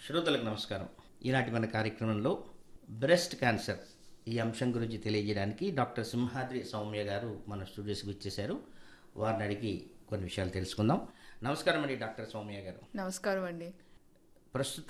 శ్రోతలకు నమస్కారం ఈనాటి మన కార్యక్రమంలో బ్రెస్ట్ క్యాన్సర్ ఈ అంశం గురించి తెలియజేయడానికి డాక్టర్ సింహాద్రి సౌమ్య గారు మన స్టూడియోస్కి వచ్చేశారు వారిని అడిగి కొన్ని విషయాలు తెలుసుకుందాం నమస్కారం అండి డాక్టర్ సౌమ్య గారు నమస్కారం అండి ప్రస్తుత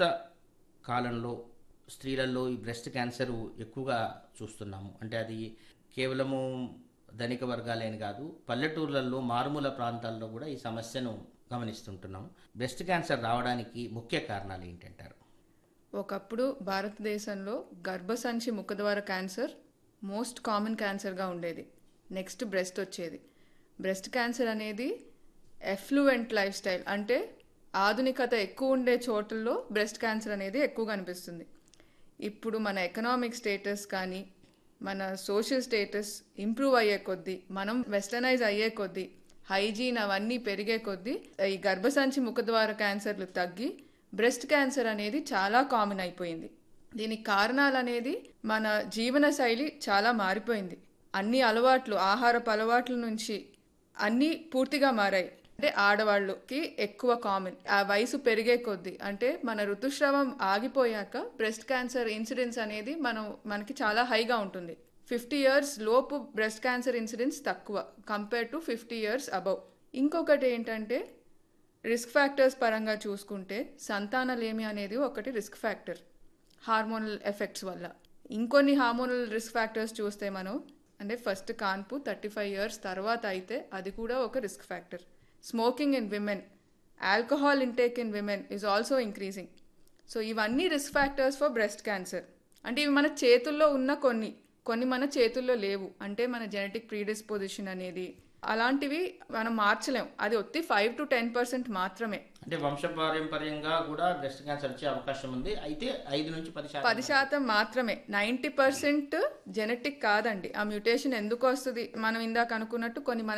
కాలంలో స్త్రీలలో ఈ బ్రెస్ట్ క్యాన్సర్ ఎక్కువగా చూస్తున్నాము అంటే అది కేవలము ధనిక వర్గాలేని కాదు పల్లెటూర్లలో మారుమూల ప్రాంతాల్లో కూడా ఈ సమస్యను గమనిస్తుంటున్నాము బ్రెస్ట్ క్యాన్సర్ రావడానికి ముఖ్య కారణాలు ఏంటంటారు ఒకప్పుడు భారతదేశంలో గర్భసంచి ముఖద్వార క్యాన్సర్ మోస్ట్ కామన్ క్యాన్సర్గా ఉండేది నెక్స్ట్ బ్రెస్ట్ వచ్చేది బ్రెస్ట్ క్యాన్సర్ అనేది ఎఫ్లూయెంట్ లైఫ్ స్టైల్ అంటే ఆధునికత ఎక్కువ ఉండే చోట్లలో బ్రెస్ట్ క్యాన్సర్ అనేది ఎక్కువ కనిపిస్తుంది ఇప్పుడు మన ఎకనామిక్ స్టేటస్ కానీ మన సోషల్ స్టేటస్ ఇంప్రూవ్ అయ్యే కొద్దీ మనం వెస్టర్నైజ్ అయ్యే కొద్దీ హైజీన్ అవన్నీ పెరిగే కొద్దీ ఈ గర్భసంచి ముఖద్వార క్యాన్సర్లు తగ్గి బ్రెస్ట్ క్యాన్సర్ అనేది చాలా కామన్ అయిపోయింది దీనికి కారణాలు అనేది మన జీవన శైలి చాలా మారిపోయింది అన్ని అలవాట్లు ఆహారపు అలవాట్ల నుంచి అన్నీ పూర్తిగా మారాయి అంటే ఆడవాళ్ళకి ఎక్కువ కామన్ ఆ వయసు పెరిగే కొద్దీ అంటే మన ఋతుస్రావం ఆగిపోయాక బ్రెస్ట్ క్యాన్సర్ ఇన్సిడెన్స్ అనేది మనం మనకి చాలా హైగా ఉంటుంది ఫిఫ్టీ ఇయర్స్ లోపు బ్రెస్ట్ క్యాన్సర్ ఇన్సిడెన్స్ తక్కువ compare to fifty years above ఇంకొకటి ఏంటంటే రిస్క్ ఫ్యాక్టర్స్ పరంగా చూసుకుంటే సంతానలేమి అనేది ఒకటి రిస్క్ ఫ్యాక్టర్ హార్మోనల్ ఎఫెక్ట్స్ వల్ల ఇంకొన్ని హార్మోనల్ రిస్క్ ఫ్యాక్టర్స్ చూస్తే మనం అంటే ఫస్ట్ కాన్పు థర్టీ ఫైవ్ ఇయర్స్ తర్వాత అయితే అది కూడా ఒక risk factor smoking in women alcohol intake in women is also increasing so ఇవన్నీ risk factors for breast cancer అంటే ఇవి మన చేతుల్లో ఉన్న కొన్ని కొన్ని మన చేతుల్లో లేవు అంటే మన జెనెటిక్ ప్రీడిస్పోజిషన్ అనేది అలాంటివి మనం మార్చలేం అది ఒత్తి ఫైవ్ టు టెన్ పర్సెంట్ మాత్రమే అంటే వంశపారంపర్యంగా కూడా బ్రెస్ట్ క్యాన్సర్ వచ్చే అవకాశం ఉంది అయితే ఐదు నుంచి పది శాతం పది శాతం మాత్రమే నైంటీ పర్సెంట్ జెనెటిక్ కాదండి ఆ మ్యూటేషన్ ఎందుకు వస్తుంది మనం ఇందాక అనుకున్నట్టు కొన్ని మన